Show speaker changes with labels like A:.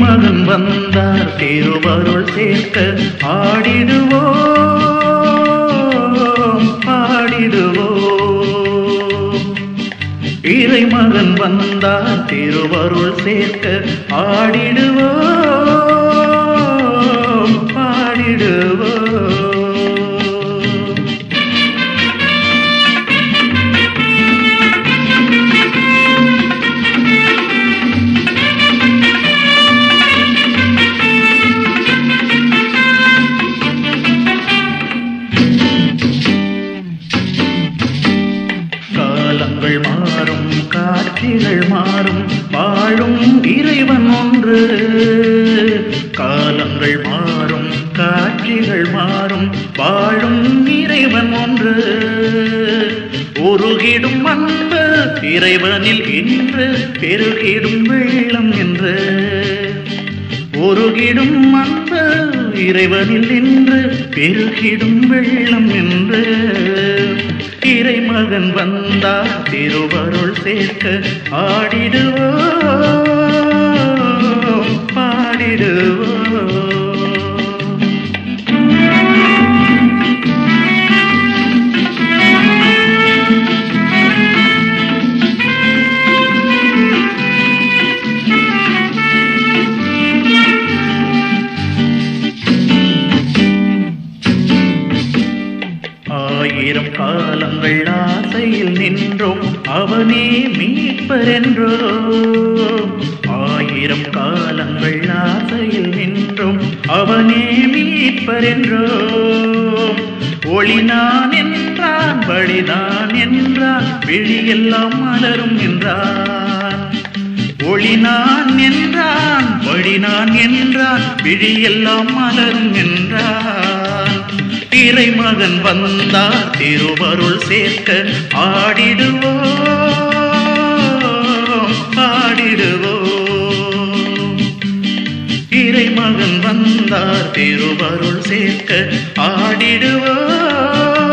A: இறைமகன் வந்தார் திருவருள் சேர்க்க ஆடிடுவோம் பாடிடுவோம் இறைமகன் வந்தார் திருவருள் சேர்க்க ஆடிடுவோம் பாடிடுவோம் காலங்கள் மாறும் காட்சிகள் மாறும் வாழும் இறைவன் ஒன்று காலங்கள் மாறும் காட்சிகள் மாறும் வாழும் இறைவன் ஒன்று உருகிடும் அன்பு இறைவனில் இன்று பெருகிடும் வெள்ளம் என்று உருகிடும் அன்பு இறைவனில் நின்று பெருகிடும் வெள்ளம் என்று இறைமகன் வந்தார் திருவருள் சேர்க்க ஆடிடுவோம் பாடிடுவோம் ஆயிரம் காலங்கள் ஆசையில் நின்றோம் அவனே மீட்பர் என்றோம் ஆயிரம் காலங்கள் ஆசையில் நின்றோம் அவனே மீட்பர் என்றோம் ஒளினான் என்றான் வழிதான் என்றான் விழியெல்லாம் மலரும் என்றான் ஒளினான் என்றான் வழினான் என்றான் விழியெல்லாம் மலரும் என்றான் இறைமகன் வந்தார் திருவருள் சேர்க்க ஆடிடுவோம் பாடிடுவோம் இறைமகன் வந்தார் திருவருள் சேர்க்க ஆடிடுவோம்